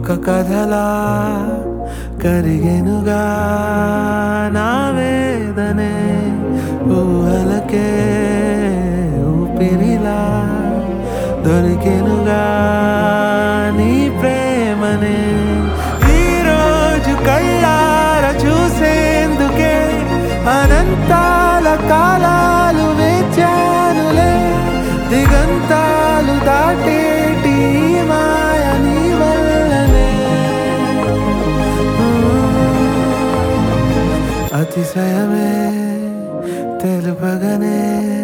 ఒక కథలా కరిగెనుగా నా వేదనే ఊహలకే ఊపిరిలా దొరికెనుగా నీ ప్రేమనే ఈరోజు కళ్ళార చూసేందుకే అనంతాల కాలాలు వేచానులే దిగంతాలు దాటేటి ఈ మాయ నీ వల్లనే అతిశయమే తెలుపగనే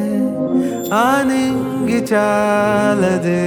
ఆనింగి చాలదే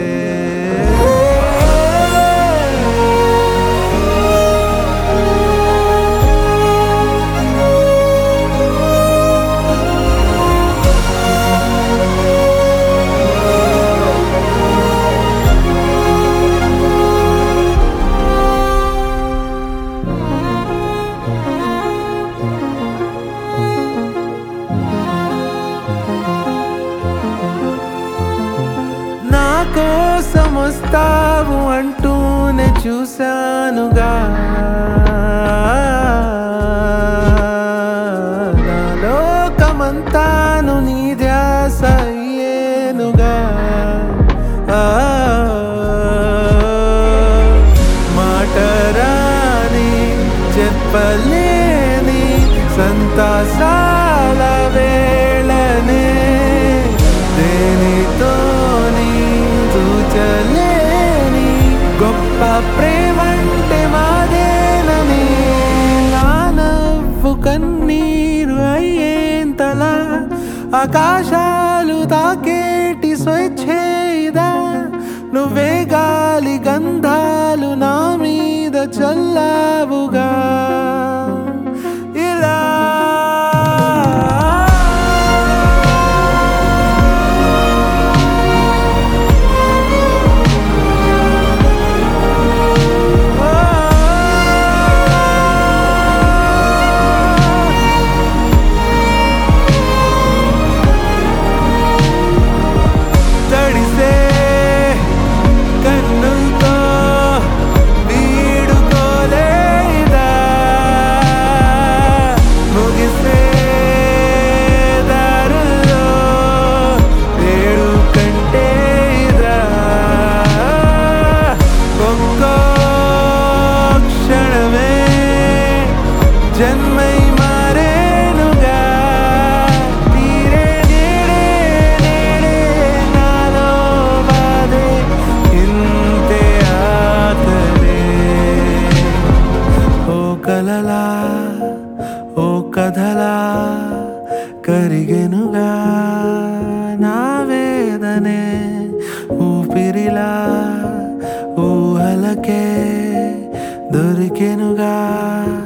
నా కోసం వస్తావు అంటూనే చూశానుగా నా లోకమంతాను నీ ధ్యాస అయ్యేనుగా ఆ, మాటరాని చెప్పలేని సంతాసాల వేళనే దేనితోని తూచలేని గొప్ప ప్రేమంటే మాదేనని నా నవ్వు కన్నీరు అయ్యేంతలా ఆకాశాలు తాకేటి స్వచ్ఛేదా నువ్వే గాలి గంధాలు నా మీద చల్లావుగా ఇలా తడిసే కన్నులతో వీడుకోలేదా ముగిసే దారుల్లో ఏడు కంటే ఇదా ఒక్కో క్షణమే జన్మై మారేనుగా తీరే నేడే నేడే నాలో బాధే ఇంతే ఆతరే ఓ కలలా ఓ కథలా కరిగెనుగా నా వేదనే ఊపిరిలా ఊహలకే దొరికెనుగా